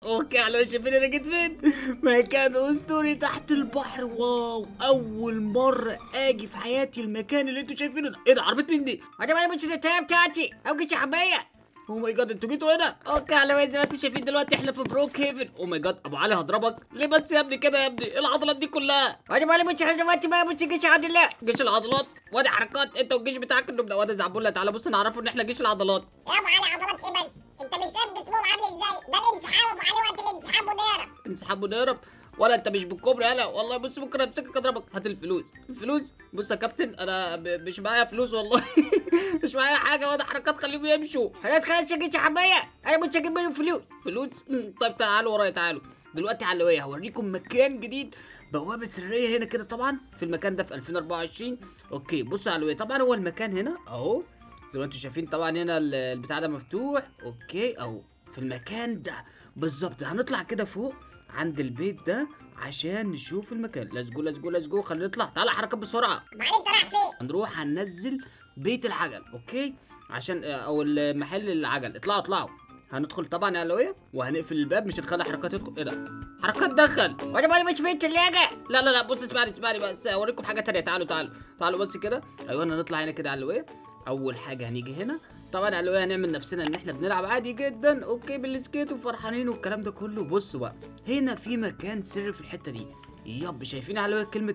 اوكي على شايفين انا جيت فين مكان اسطوري تحت البحر واو اول مره اجي في حياتي المكان اللي انتوا شايفينه ده ايه ده عربيه مين دي انا ما مش التايه بتاعتي او جيش حبايه او ماي جاد انتوا جيتوا هنا اوكي على زي ما انتوا شايفين دلوقتي احنا في بروك هيفن او ماي جاد ابو علي هضربك ليه بس يا ابني كده يا ابني ايه العضلات دي كلها انا ما مش دلوقتي بقى مش جيش عبد الله جيش العضلات وادي حركات انت والجيش بتاعك انه وادي زعبوله تعالى بص نعرفه ان احنا جيش العضلات يا ابو علي عضلات ايه بس انت مش شايف جسمهم عامل ازاي ده الانسحاب ابو علي وقت الانسحاب ونهرب انسحاب ونهرب ولا انت مش بالكوبري هلا والله بص ممكن امسكك اضربك هات الفلوس الفلوس بص يا كابتن انا ب- مش معايا فلوس والله مش معايا حاجه ولا حركات خليهم يمشوا خلاص خلاص يا جيش حبايه انا مش هجيب منهم فلوس فلوس مم، طيب تعالوا ورايا تعالوا دلوقتي على الهوايه هوريكم مكان جديد بوابه سريه هنا كده طبعا في المكان ده في 2024 اوكي بصوا على الهوايه طبعا هو المكان هنا اهو زي ما انتم شايفين طبعا هنا ال- البتاع ده مفتوح اوكي اهو في المكان ده بالظبط هنطلع كده فوق عند البيت ده عشان نشوف المكان ليتس جو ليتس جو ليتس جو خلينا نطلع تعالى حركات بسرعه ابو علي انت رايح فين هنروح هننزل بيت العجل اوكي عشان او المحل العجل اطلعوا اطلعوا هندخل طبعا يا علوية وهنقفل الباب مش هنخلي حركات تدخل ايه ده حركات دخل وانا ما مش في الثلاجه لا لا لا بص اسمعني اسمعني بس اوريكم حاجه تانية تعالوا تعالوا تعالوا بس كده ايوه هنطلع هنا كده على علوية اول حاجه هنيجي هنا طبعا على علوية هنعمل نفسنا ان احنا بنلعب عادي جدا اوكي بالسكيت وفرحانين والكلام ده كله بصوا بقى هنا في مكان سري في الحته دي يب شايفين علوية كلمه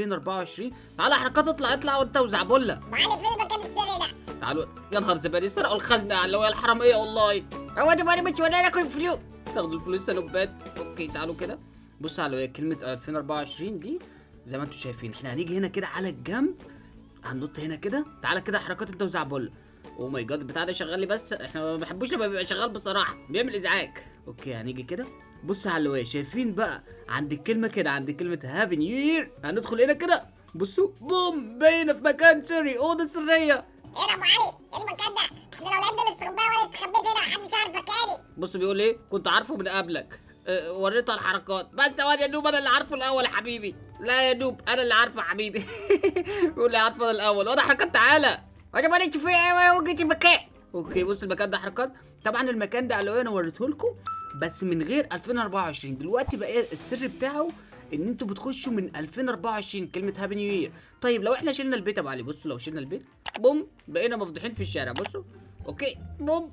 2024 تعالى حركات اطلع اطلع وانت وزعبله ابو علي فين المكان السري ده تعالوا يا نهار زبادي سرقوا الخزنه على اللي هو الحراميه والله هو انا ما مش ولا ناكل فلوس تاخدوا الفلوس سنوبات اوكي تعالوا كده بصوا على كلمه 2024 دي زي ما انتم شايفين احنا هنيجي هنا كده على الجنب هننط هنا كده تعالى كده حركات انت وزعبله او ماي جاد البتاع ده شغال لي بس احنا ما بنحبوش لما بيبقى شغال بصراحه بيعمل ازعاج اوكي هنيجي كده بصوا على الواي شايفين بقى عند الكلمه كده عند كلمه هابي نيو يير هندخل هنا كده بصوا بوم باينه في مكان سري اوضه سريه ايه ده ابو علي ايه المكان ده احنا لو لعبنا الاستغماية وانا استخبيت هنا محدش عارف مكاني بص بيقول ايه كنت عارفه من قبلك أه وريتها الحركات بس هو يا نوب انا اللي عارفه الاول يا حبيبي لا يا نوب انا اللي عارفه يا حبيبي بيقول لي عارفه انا الاول وانا حركات تعالى وانا ما في ايه هو جيت المكان اوكي بص المكان ده حركات طبعا المكان ده علوية انا وريته لكم بس من غير 2024 دلوقتي بقى السر بتاعه ان انتوا بتخشوا من 2024 كلمه هابي نيو يير طيب لو احنا شلنا البيت يا ابو علي بصوا لو شلنا البيت بوم بقينا مفضوحين في الشارع بصوا اوكي بوم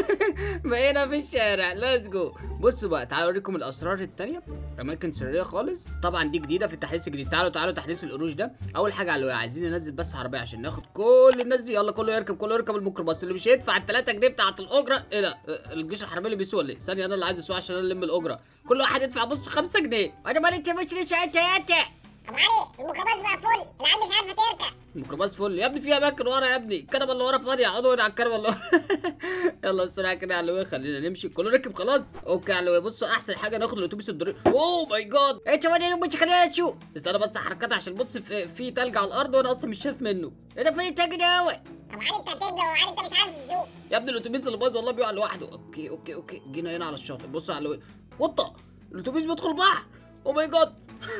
بقينا في الشارع ليتس جو بصوا بقى تعالوا اوريكم الاسرار التانية اماكن سريه خالص طبعا دي جديده في التحديث الجديد تعالوا تعالوا تحديث القروش ده اول حاجه على عايزين ننزل بس عربيه عشان ناخد كل الناس دي يلا كله يركب كله يركب الميكروباص اللي مش هيدفع ال 3 جنيه بتاعت الاجره ايه ده الجيش الحربي اللي بيسوق ليه ثانيه انا اللي عايز اسوق عشان الم الاجره كل واحد يدفع بص 5 جنيه وانا ما انت مش لسه انت انت ابو علي الميكروباص بقى فل العيال مش عارفه تركب الميكروباص فل يا ابني في اماكن ورا يا ابني الكنبه اللي ورا فاضيه اقعدوا هنا على الكنبه اللي ورا يلا بسرعه كده يا علوي خلينا نمشي كله ركب خلاص اوكي يا علوي بصوا احسن حاجه ناخد الاتوبيس الدوري اوه ماي جاد انت وانا مش خلينا نشوف استنى بس حركات عشان بص في, في تلج على الارض وانا اصلا مش شايف منه انا فين التاج ده هو ابو علي انت هتكذب ابو علي انت مش عارف تسوق يا ابني الاتوبيس اللي باظ والله بيقع لوحده اوكي اوكي اوكي جينا هنا على الشاطئ بصوا على علوي وطه الاتوبيس بيدخل بحر او ماي جاد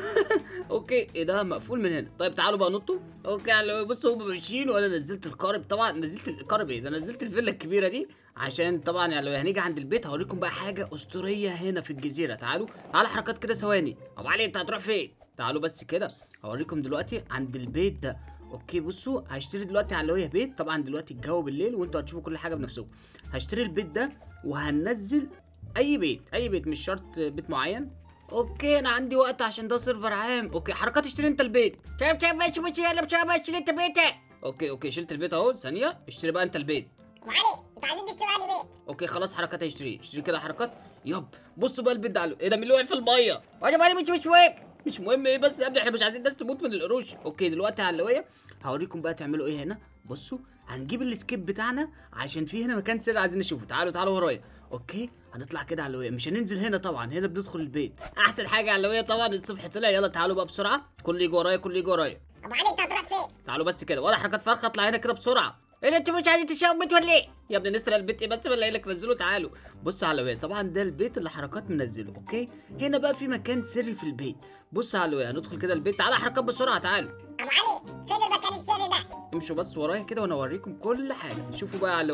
اوكي ايه ده مقفول من هنا طيب تعالوا بقى نطوا اوكي على بصوا هم ماشيين وانا نزلت القارب طبعا نزلت القارب ايه ده نزلت الفيلا الكبيره دي عشان طبعا يعني لو هنيجي عند البيت هوريكم بقى حاجه اسطوريه هنا في الجزيره تعالوا تعالوا حركات كده ثواني ابو علي انت هتروح فين تعالوا بس كده هوريكم دلوقتي عند البيت ده اوكي بصوا هشتري دلوقتي على اللي هي بيت طبعا دلوقتي الجو بالليل وانتوا هتشوفوا كل حاجه بنفسكم هشتري البيت ده وهنزل اي بيت اي بيت مش شرط بيت معين اوكي انا عندي وقت عشان ده سيرفر عام اوكي حركات اشتري انت البيت طيب طيب ماشي ماشي يلا مش ماشي انت بيتك اوكي اوكي شلت البيت اهو ثانيه اشتري بقى انت البيت ابو علي انتوا عايزين تشتروا انهي بيت اوكي خلاص حركات هيشتري اشتري كده حركات يب بصوا بقى البيت ده على- ايه ده مين اللي وقع في الميه وانا ما مش مش مهم مش مهم ايه بس يا ابني احنا مش عايزين الناس تموت من القروش اوكي دلوقتي على اللويه هوريكم بقى تعملوا ايه هنا بصوا هنجيب السكيب بتاعنا عشان في هنا مكان سر عايزين نشوفه تعالوا تعالوا ورايا اوكي هنطلع كده على اللويه مش هننزل هنا طبعا هنا بندخل البيت احسن حاجه على اللويه طبعا الصبح طلع يلا تعالوا بقى بسرعه كل يجي ورايا كل يجي ورايا ابو علي انت هتروح فين تعالوا بس كده ولا حركات فرخه اطلع هنا كده بسرعه ايه ده انت مش عايزين تشاور بيت ولا ايه يا ابني نسرق البيت ايه بس بلاقي لك نزلوا تعالوا بص على الواد طبعا ده البيت اللي حركات منزله اوكي هنا بقى في مكان سري في البيت بص على الواد هندخل كده البيت تعالى حركات بسرعه تعالوا ابو علي فين المكان السري ده امشوا بس ورايا كده وانا اوريكم كل حاجه شوفوا بقى على الواد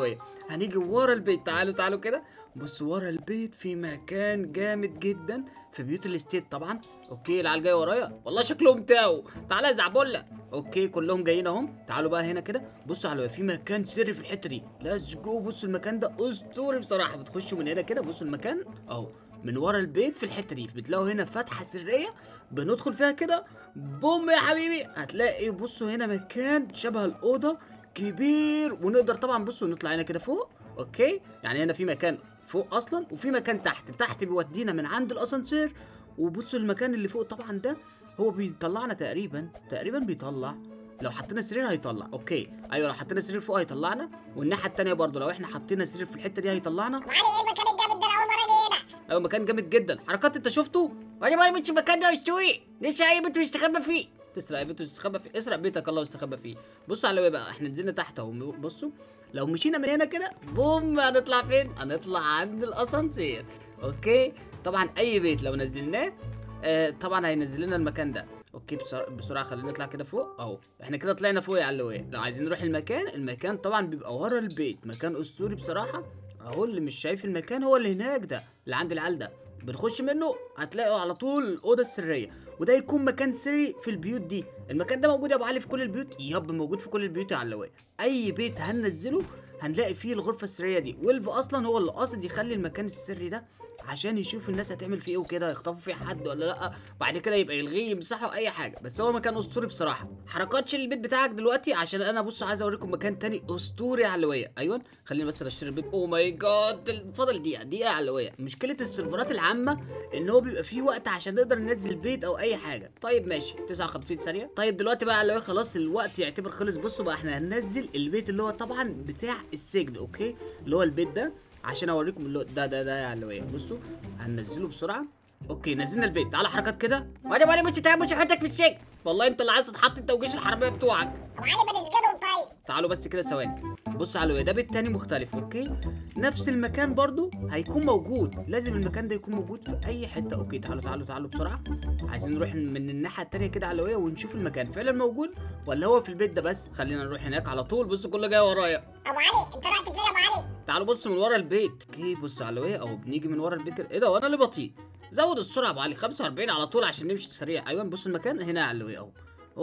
هنيجي ورا البيت تعالوا تعالوا كده بص ورا البيت في مكان جامد جدا في بيوت الاستيت طبعا اوكي العيال جايه ورايا والله شكلهم تاو تعالى يا زعبله اوكي كلهم جايين اهم تعالوا بقى هنا كده بصوا على في مكان سري في الحته دي ليتس جو بصوا المكان ده اسطوري بصراحه بتخشوا من هنا كده بصوا المكان اهو من ورا البيت في الحته دي بتلاقوا هنا فتحه سريه بندخل فيها كده بوم يا حبيبي هتلاقي بصوا هنا مكان شبه الاوضه كبير ونقدر طبعا بصوا نطلع هنا كده فوق اوكي يعني هنا في مكان فوق اصلا وفي مكان تحت تحت بيودينا من عند الاسانسير وبصوا المكان اللي فوق طبعا ده هو بيطلعنا تقريبا تقريبا بيطلع لو حطينا سرير هيطلع اوكي ايوه لو حطينا سرير فوق هيطلعنا والناحيه التانية برضه لو احنا حطينا سرير في الحته دي هيطلعنا ابو علي ايه المكان الجامد ده انا اول مره اجي هنا ايوه مكان جامد جدا حركات انت شفته وانا ما مش المكان ده اسطوري لسه اي بنت مستخبى فيه تسرق بيته تستخبى فيه اسرق بيتك الله يستخبى فيه بصوا على ايه بقى احنا نزلنا تحت اهو بصوا لو مشينا من هنا كده بوم هنطلع فين هنطلع عند الاسانسير اوكي طبعا اي بيت لو نزلناه آه طبعا هينزل لنا المكان ده اوكي بسرعه, بسرعة خلينا نطلع كده فوق اهو احنا كده طلعنا فوق يا علوية لو عايزين نروح المكان المكان طبعا بيبقى ورا البيت مكان اسطوري بصراحه اهو اللي مش شايف المكان هو اللي هناك ده اللي عند العيال ده بنخش منه هتلاقوا على طول الاوضه السريه وده يكون مكان سري في البيوت دي المكان ده موجود يا ابو علي في كل البيوت ياب موجود في كل البيوت يا علوية اي بيت هننزله هنلاقي فيه الغرفه السريه دي ويلف اصلا هو اللي قاصد يخلي المكان السري ده عشان يشوف الناس هتعمل فيه ايه وكده يخطفوا فيه حد ولا لا بعد كده يبقى يلغيه يمسحوا اي حاجه بس هو مكان اسطوري بصراحه حركات شيل البيت بتاعك دلوقتي عشان انا بص عايز اوريكم مكان تاني اسطوري يا علويه ايوه خليني بس اشتري البيت او ماي جاد فاضل دقيقه دقيقه يا علويه مشكله السيرفرات العامه ان هو بيبقى فيه وقت عشان نقدر ننزل بيت او اي حاجه طيب ماشي 59 ثانيه طيب دلوقتي بقى يا علويه خلاص الوقت يعتبر خلص بصوا بقى احنا هننزل البيت اللي هو طبعا بتاع السجن اوكي اللي هو البيت ده عشان اوريكم اللي هو ده ده ده يا علويه بصوا هننزله بسرعه اوكي نزلنا البيت تعالى حركات كده وانا ما مش تعال مش هحطك في السجن والله انت اللي عايز تتحط انت وجيش الحراميه بتوعك ابو علي ما نسجنهم طيب تعالوا بس كده ثواني بص على ده بيت تاني مختلف اوكي نفس المكان برضو هيكون موجود لازم المكان ده يكون موجود في اي حته اوكي تعالوا تعالوا تعالوا بسرعه عايزين نروح من الناحيه التانيه كده علويه ونشوف المكان فعلا موجود ولا هو في البيت ده بس خلينا نروح هناك على طول بصوا كله جاي ورايا ابو علي انت رحت فين يا ابو علي تعالوا بصوا من ورا البيت اوكي بص علويه اهو بنيجي من ورا البيت كده ايه ده وانا اللي بطيء زود السرعه يا ابو علي 45 على طول عشان نمشي سريع ايوه بصوا المكان هنا يا علويه اهو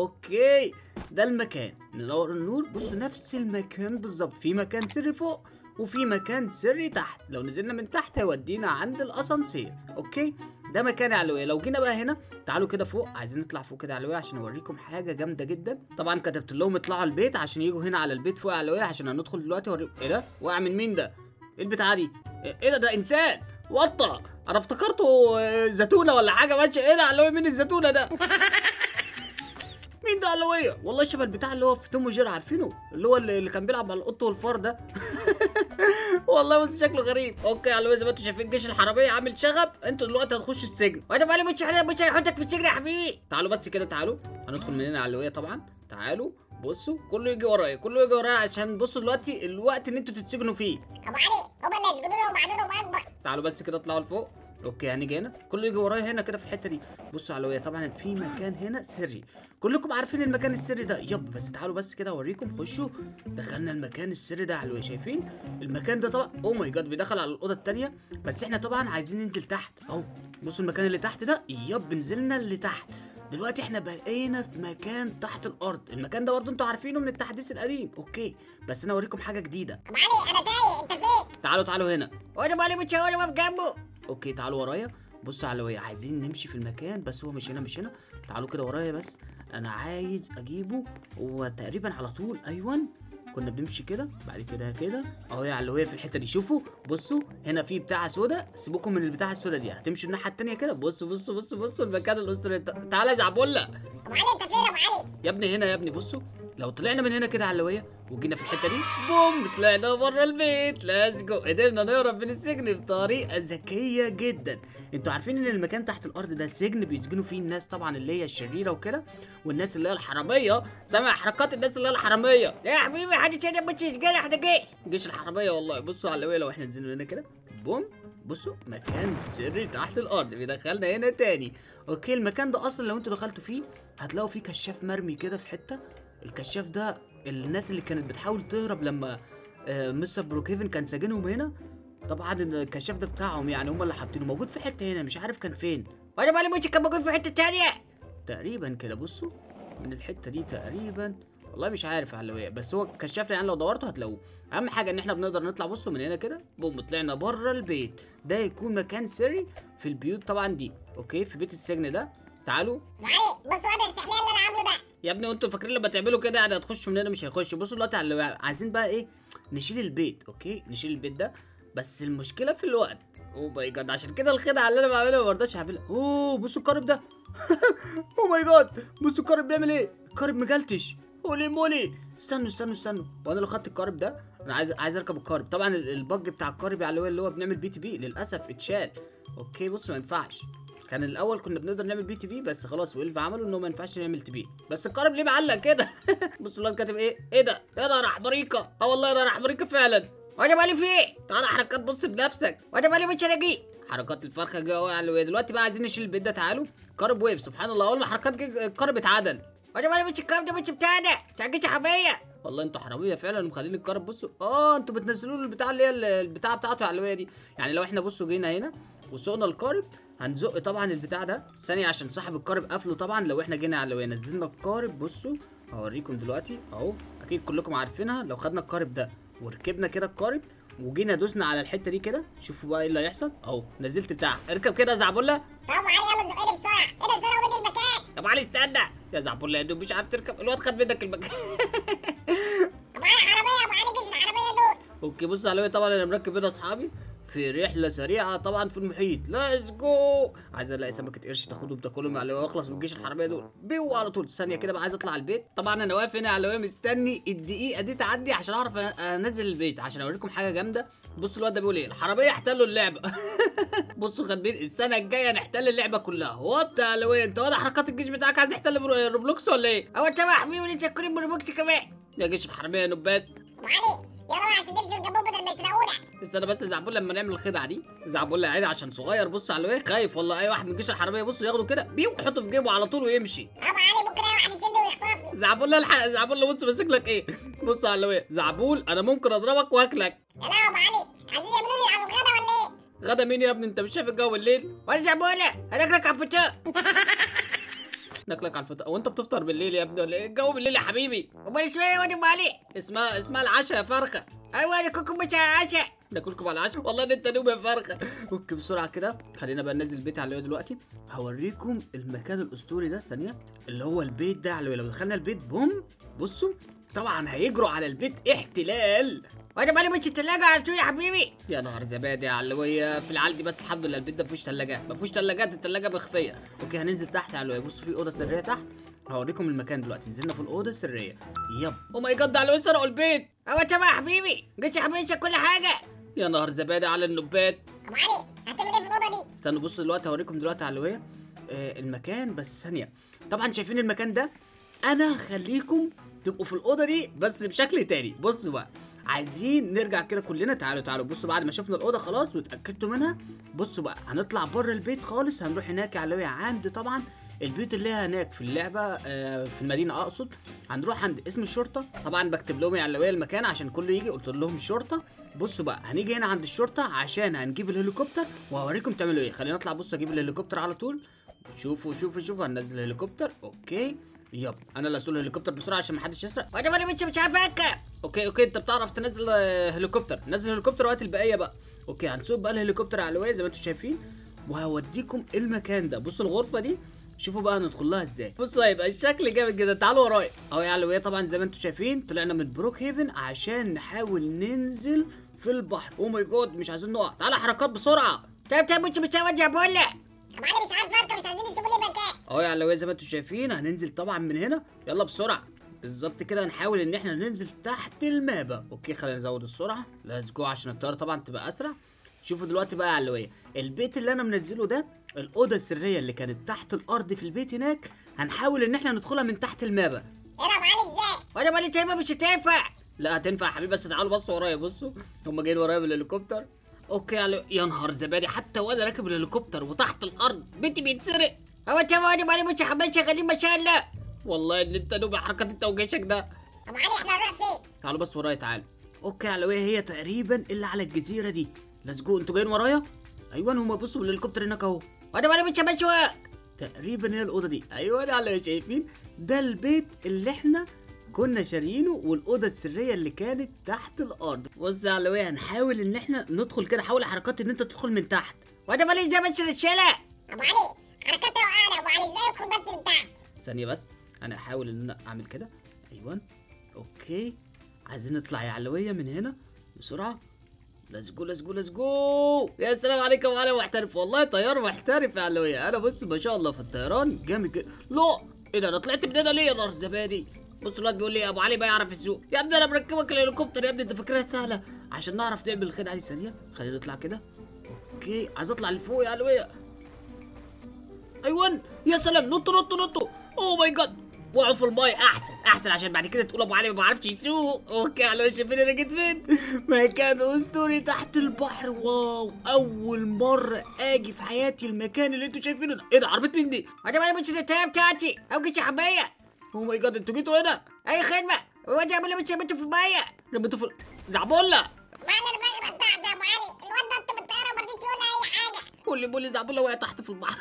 اوكي ده المكان ننور النور بصوا نفس المكان بالظبط في مكان سري فوق وفي مكان سري تحت لو نزلنا من تحت هيودينا عند الاسانسير اوكي ده مكان يا علوية لو جينا بقى هنا تعالوا كده فوق عايزين نطلع فوق كده يا علوية عشان اوريكم حاجه جامده جدا طبعا كتبت لهم اطلعوا البيت عشان يجوا هنا على البيت فوق يا علوية عشان هندخل دلوقتي اوريكم ايه ده وقع من مين ده ايه البتاعه دي ايه ده ده انسان وطى انا افتكرته آه، زتونه ولا حاجه ماشيه ايه ده يا علوية مين الزتونه ده مين ده علوية؟ والله شبه البتاع اللي هو في توم وجيري عارفينه اللي هو اللي اللي كان بيلعب على القط والفار ده والله بس شكله غريب اوكي يا علوية زي ما انتوا شايفين جيش الحرامية عامل شغب انتوا دلوقتي هتخشوا السجن وانا ما مش احنا مش هنحطك في السجن يا حبيبي تعالوا بس كده تعالوا هندخل من هنا يا علوية طبعا تعالوا بصوا كله يجي ورايا كله يجي ورايا عشان بصوا دلوقتي الوقت اللي انتوا تتسجنوا فيه ابو علي هما اللي يسجنونا وبعدهم اكبر تعالوا بس كده اطلعوا لفوق اوكي هنيجي هنا كله يجي ورايا هنا كده في الحته دي بصوا علوية طبعا في مكان هنا سري كلكم عارفين المكان السري ده يب بس تعالوا بس كده اوريكم خشوا دخلنا المكان السري ده علوية شايفين المكان ده طبعا او ماي جاد بيدخل على الاوضه التانية بس احنا طبعا عايزين ننزل تحت اهو بصوا المكان اللي تحت ده يب نزلنا اللي تحت دلوقتي احنا بقينا في مكان تحت الارض المكان ده برضه انتوا عارفينه من التحديث القديم اوكي بس انا اوريكم حاجه جديده ابو علي انا تايه انت فين تعالوا تعالوا هنا وانا ما مش هقول واقف جنبه اوكي تعالوا ورايا بصوا على ورايا عايزين نمشي في المكان بس هو مش هنا مش هنا تعالوا كده ورايا بس انا عايز اجيبه هو تقريبا على طول ايوه كنا بنمشي كده بعد كده كده اهو يا علوية في الحته دي شوفوا بصوا هنا في بتاعه سودا سيبوكم من البتاعه السودا دي هتمشوا الناحيه التانيه كده بصوا بصوا بصوا بصوا المكان الاسطوري تع- تعالى يا زعبله ابو علي انت فين يا ابو علي يا ابني هنا يا ابني بصوا لو طلعنا من هنا كده علوية وجينا في الحته دي بوم طلعنا بره البيت ليتس جو قدرنا نهرب من السجن بطريقه ذكيه جدا انتوا عارفين ان المكان تحت الارض ده سجن بيسجنوا فيه الناس طبعا اللي هي الشريره وكده والناس اللي هي الحراميه سامع حركات الناس اللي هي الحراميه يا حبيبي حد هنا مش سجن احنا جيش جيش الحراميه والله بصوا على علوية لو احنا نزلنا هنا كده بوم بصوا مكان سري تحت الارض بيدخلنا هنا تاني اوكي المكان ده اصلا لو انتوا دخلتوا فيه هتلاقوا فيه كشاف مرمي كده في حته الكشاف ده الناس اللي كانت بتحاول تهرب لما آه مستر بروكيفن كان ساجنهم هنا طبعا الكشاف ده بتاعهم يعني هم اللي حاطينه موجود في حته هنا مش عارف كان فين وانا مالي مش كان موجود في حته تانية تقريبا كده بصوا من الحته دي تقريبا والله مش عارف يا علوية بس هو كشاف يعني لو دورتوا هتلاقوه اهم حاجه ان احنا بنقدر نطلع بصوا من هنا كده بوم طلعنا بره البيت ده يكون مكان سري في البيوت طبعا دي اوكي في بيت السجن ده تعالوا ابو علي بصوا هذا الاستحلال اللي انا عامله ده يا ابني وانتوا فاكرين لما تعملوا كده يعني هتخشوا من هنا مش هيخشوا بصوا دلوقتي على اللي عايزين بقى ايه نشيل البيت اوكي نشيل البيت ده بس المشكله في الوقت اوه ماي جاد عشان كده الخدعه اللي انا بعملها ما برضاش اعملها اوه بصوا القارب ده اوه ماي جاد بصوا القارب بيعمل ايه القارب مجلتش هولي مولي استنوا استنوا استنوا وانا لو خدت القارب ده انا عايز عايز اركب القارب طبعا ال- البج بتاع القارب يعني اللي هو اللي هو بنعمل بي تي بي للاسف اتشال اوكي بص ما ينفعش كان الاول كنا بنقدر نعمل بي تي بي بس خلاص ويلف عملوا انه ما ينفعش نعمل تي بي بس القارب ليه معلق كده بص الواد كاتب ايه ايه ده ايه ده راح بريكه اه والله ده راح بريكه فعلا وانا مالي في ايه تعالى حركات بص بنفسك وانا مالي مش الاقيه حركات الفرخه جوه يعني دلوقتي بقى عايزين نشيل البيت ده تعالوا قارب ويف سبحان الله اول ما حركات جه القارب اتعدل وانا مالي مش الكلام ده مش بتاعنا تعجيش حبيه والله انتوا حراميه فعلا مخلين القارب بصوا اه انتوا بتنزلوا له البتاع اللي هي ال- البتاع بتاعته العلويه دي يعني لو احنا بصوا جينا هنا وسوقنا القارب هنزق طبعا البتاع ده ثانيه عشان صاحب القارب قافله طبعا لو احنا جينا على العلويه نزلنا القارب بصوا هوريكم دلوقتي اهو اكيد كلكم عارفينها لو خدنا القارب ده وركبنا كده القارب وجينا دوسنا على الحته دي كده شوفوا بقى ايه اللي هيحصل اهو نزلت بتاع اركب كده يا زعبله طب ابو علي يلا زقني بسرعه ايه ده سنه وبين المكان يا ابو علي استنى يا زعبله يا دوب مش عارف تركب الواد خد منك المكان ابو علي حراميه ابو علي جيش الحراميه دول اوكي بص على طبعا انا مركب هنا اصحابي في رحله سريعه طبعا في المحيط ليتس جو عايز الاقي سمكه قرش تاخدهم تاكلهم على واخلص من الجيش الحراميه دول بيو على طول ثانيه كده بقى عايز اطلع البيت طبعا انا واقف هنا على مستني الدقيقه دي تعدي عشان اعرف أ- انزل البيت عشان اوريكم حاجه جامده بصوا الواد ده بيقول ايه الحراميه احتلوا اللعبه بصوا خدين السنه الجايه نحتل اللعبه كلها وات يا علوية انت واضح حركات الجيش بتاعك عايز يحتل برو- روبلوكس ولا ايه هو انت بقى حبيبي لسه كل بروبوكس كمان يا جيش الحراميه نوبات ابو علي يلا بقى عشان نمشي ونجنبهم بدل ما يسرقونا استنى بس زعبول لما نعمل الخدعه دي زعبول يا عيني عشان صغير بص على ايه خايف والله اي واحد من الجيش الحراميه بص ياخده كده بيو يحطه في جيبه على طول ويمشي ابو علي ممكن اي واحد يشدني ويخطفني زعبول الحق زعبول بص ماسك لك ايه بص على ايه زعبول انا ممكن اضربك واكلك يا لا يا ابو علي عايزين يعملوا لي على الغدا ولا ايه غدا مين يا ابني انت مش شايف الجو بالليل وانا زعبوله هناكلك على الفطار ناكلك على الفطار وانت بتفطر بالليل يا ابني ولا ايه الجو بالليل يا حبيبي امال اسمها ايه وانا مالي اسمها اسمها العشاء يا فرخه ايوه انا كوكو مش عشاء ناكلكم على العشاء والله ان انت نوم يا فرخه اوكي بسرعه كده خلينا بقى ننزل البيت على الواد دلوقتي هوريكم المكان الاسطوري ده ثانيه اللي هو البيت ده على الواد. لو دخلنا البيت بوم بصوا طبعا هيجروا على البيت احتلال وانا مالي مش التلاجة على طول يا حبيبي يا نهار زبادي يا علوية في العال دي بس الحمد لله البيت ده مفيهوش ثلاجات مفيهوش ثلاجات الثلاجه مخفيه اوكي هننزل تحت يا علوية بصوا في اوضه سريه تحت هوريكم المكان دلوقتي نزلنا في الاوضه السريه يب او ماي جاد ده علوية سرقوا البيت هو انت بقى يا حبيبي جيت يا حبيبي كل حاجة يا نهار زبادي على النبات ابو علي هتعمل ايه في الاوضه دي استنوا بصوا دلوقتي هوريكم دلوقتي على الهوية آه المكان بس ثانية طبعا شايفين المكان ده انا هخليكم تبقوا في الأوضة دي بس بشكل تاني بصوا بقى عايزين نرجع كده كلنا تعالوا تعالوا بصوا بعد ما شفنا الأوضة خلاص واتأكدتوا منها بصوا بقى هنطلع بره البيت خالص هنروح هناك على الهوية عند طبعا البيوت اللي هي هناك في اللعبة آه في المدينة أقصد هنروح عند اسم الشرطة طبعا بكتب لهم على الهوية المكان عشان كله يجي قلت لهم الشرطة بصوا بقى هنيجي هنا عند الشرطة عشان هنجيب الهليكوبتر وهوريكم تعملوا ايه خلينا نطلع بصوا اجيب الهليكوبتر على طول شوفوا شوفوا شوفوا هننزل الهليكوبتر اوكي يب انا اللي اسوق الهليكوبتر بسرعه عشان محدش يسرق وانا مالي مش مش عارف اركب اوكي اوكي انت بتعرف تنزل آه، هليكوبتر نزل الهليكوبتر وقت البقيه بقى اوكي هنسوق بقى الهليكوبتر على الواي زي ما انتم شايفين وهوديكم المكان ده بصوا الغرفه دي شوفوا بقى هندخل لها ازاي بصوا هيبقى الشكل جامد جدا تعالوا ورايا اهو يا علوية طبعا زي ما انتم شايفين طلعنا من بروك هيفن عشان نحاول ننزل في البحر او ماي جاد مش عايزين نقع تعالى حركات بسرعه طب طب مش مش عارف زعبوله ابو علي مش عارف اركب مش عايزين يسيبوا لي مكان اهو يا علوية زي ما انتم شايفين هننزل طبعا من هنا يلا بسرعه بالظبط كده هنحاول ان احنا ننزل تحت المابا اوكي خلينا نزود السرعه ليتس جو عشان الطياره طبعا تبقى اسرع شوفوا دلوقتي بقى يا علوية البيت اللي انا منزله ده الاوضه السريه اللي كانت تحت الارض في البيت هناك هنحاول ان احنا ندخلها من تحت المابا ايه ده ابو علي ازاي وانا مالي تايمة مش هتنفع لا هتنفع يا حبيبي بس تعالوا بصوا ورايا بصوا هم جايين ورايا بالهليكوبتر اوكي يا علو- يا نهار زبادي حتى وانا راكب الهليكوبتر وتحت الارض بيتي بيتسرق هو انت وانا مالي مش حبيبي شغالين ما شاء الله والله ان انت نوب حركات انت وجيشك ده ابو علي احنا هنروح فين تعالوا بس ورايا تعالوا اوكي يا علوية هي تقريبا اللي على الجزيره دي ليتس جو انتوا جايين ورايا ايوه هما بصوا من الهليكوبتر هناك اهو وانا وانا مش بسوق تقريبا هي الاوضه دي ايوه يا علوية شايفين ده البيت اللي احنا كنا شاريينه والاوضه السريه اللي كانت تحت الارض بص يا علوية هنحاول ان احنا ندخل كده حاول حركات ان انت تدخل من تحت وانا مالي زي بس الرسالة ابو علي حركاتي وقعنا ابو علي ازاي ادخل بس من تحت ثانية بس انا هحاول ان انا اعمل كده ايوه اوكي عايزين نطلع يا علوية من هنا بسرعة ليتس جو ليتس جو ليتس جو يا سلام عليك يا معلم محترف والله طيار محترف يا علوية انا بص ما شاء الله في الطيران جامد جدا لا ايه ده انا طلعت من هنا ليه يا نار الزبادي بص الواد بيقول لي يا ابو علي بقى يعرف السوق يا ابني انا مركبك الهليكوبتر يا ابني انت فاكرها سهله عشان نعرف نعمل الخدعه دي ثانيه خلينا نطلع كده اوكي عايز اطلع لفوق يا علوية ايوه يا سلام نطوا نطوا نطوا اوه ماي جاد وقعوا في المايه احسن احسن عشان بعد كده تقول ابو علي ما بعرفش يسوق اوكي على وش فين انا جيت فين مكان اسطوري تحت البحر واو اول مره اجي في حياتي المكان اللي انتوا شايفينه ده ايه ده عربيه مين دي وانا مالي مش الرسالة بتاعتي اوجي شعبية اوه ماي جاد انتوا جيتوا هنا اي خدمة وانا عامل مش بنته في المية رميتوا في زعبوله معلم انا بغرق تحت يا ابو علي الواد ده انت بالطياره وما رضيتش يقول لي اي حاجه قولي بولي زعبوله وقع تحت في البحر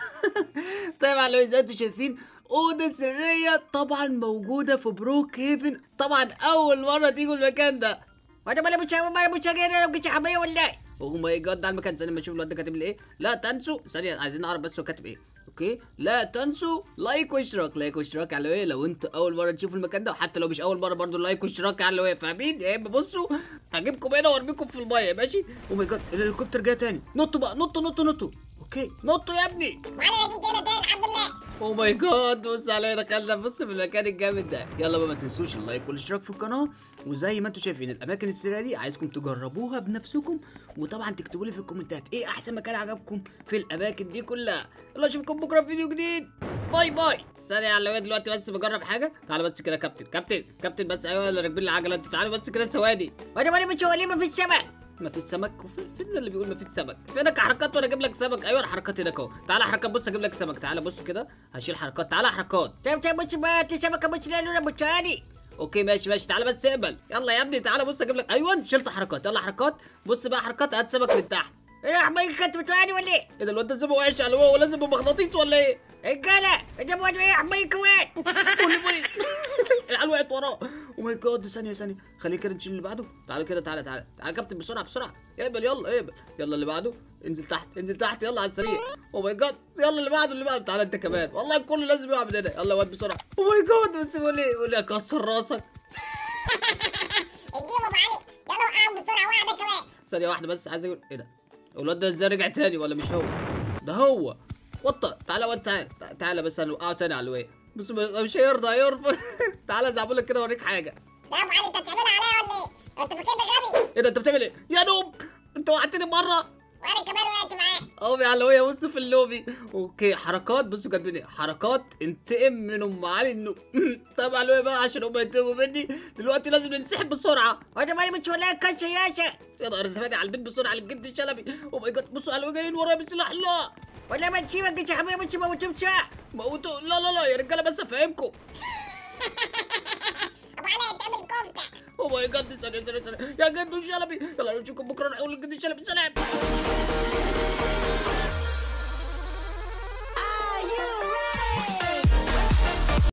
طيب على زي انتوا شايفين اوضه سريه طبعا موجوده في بروك هيفن طبعا اول مره تيجوا المكان ده وانا مالي مش اول مرة مش هاجي هنا اوجي شعبية ولا ايه اوه ماي جاد ده المكان ثانيه ما اشوف الواد ده كاتب لي ايه لا تنسوا ثانيه عايزين نعرف بس هو كاتب ايه اوكي لا تنسوا لايك واشتراك لايك واشتراك على ايه لو انتوا اول مره تشوفوا المكان ده وحتى لو مش اول مره برضو لايك واشتراك على ايه فاهمين يا اما بصوا هجيبكم هنا وارميكم في الميه ماشي اوه ماي جاد الهليكوبتر جاي تاني نطوا بقى نطوا نطوا نطوا اوكي نطوا يا ابني ابو علي انا جيت هنا تاني الحمد لله اوه ماي جاد بص عليا دخلنا بص في المكان الجامد ده يلا بقى ما تنسوش اللايك والاشتراك في القناه وزي ما انتم شايفين الاماكن السريه دي عايزكم تجربوها بنفسكم وطبعا تكتبوا لي في الكومنتات ايه احسن مكان عجبكم في الاماكن دي كلها يلا اشوفكم بكره في فيديو جديد باي باي ثانية يا علوية دلوقتي بس بجرب حاجة تعالى بس كده كابتن كابتن كابتن بس ايوه اللي راكبين العجلة انتوا تعالوا بس كده ثواني وانا مالي مش هو ليه ما فيش سمك ما فيش سمك وفي فين اللي بيقول ما فيش سمك فينك حركات وانا اجيب لك سمك ايوه الحركات هناك اهو تعالى حركات بص اجيب لك سمك تعالى بص كده هشيل حركات تعالى حركات طيب طيب مش بقى سمكة مش لا لولا بوتشاني اوكي ماشي ماشي تعالى بس اقبل يلا يا ابني تعالى بص اجيب لك ايوه شلت حركات يلا حركات بص بقى حركات هات سمك من تحت ايه حبايبي كانت بتواني ولا ايه ايه ده الواد ده سمك وحش على هو لازم بمغناطيس ولا ايه رجالة انت بواني ايه حبايبي كمان قولي قولي العيال وقعت وراه او ماي جاد ثانيه ثانيه خليه كده نشيل اللي بعده تعالى كده تعالى تعالى تعالى يا كابتن بسرعه بسرعه اقبل يلا اقبل يلا اللي بعده انزل تحت انزل تحت يلا على السريع او ماي جاد يلا اللي بعده اللي بعده تعالى انت كمان والله كله لازم يقع من هنا يلا يا واد بسرعه او ماي جاد بس بيقول ايه بيقول لي اكسر راسك اديهم ابو علي يلا وقعهم بسرعه واحده كمان ثانيه واحده بس عايز اقول ايه ده الواد ده ازاي رجع تاني ولا مش هو ده هو وطى تعالى واد تعالى تع- تعالى بس هنوقعه تاني على الواقع بص م- مش هيرضى هيرفض تعالى زعبولك كده اوريك حاجه لا يا ابو علي انت بتعملها عليا ولا ايه؟ انت فاكرني غبي ايه ده انت بتعمل ايه يا نوب انت وقعتني مره وانا كمان وقعت معاه اهو يا علوية بص في اللوبي اوكي حركات بصوا كاتبين ايه حركات انتقم من ام علي النوب طب علوية بقى عشان هم ينتقموا مني دلوقتي لازم ننسحب بسرعه وانا مالي مش ولا كاش ياسا يا نهار زبادي على البيت بسرعه للجد الشلبي او ماي جاد بصوا علوية جايين ورايا بسلاح لا ولا ما تسيبك يا حبايبي مش موتهم ساعة موتوا لا لا لا يا رجاله بس افهمكم ابو علي هتعمل كفته او ماي جاد ثانيه ثانيه ثانيه يا جد الشلبي يلا نشوفكم بكره نحول الجد الشلبي سلام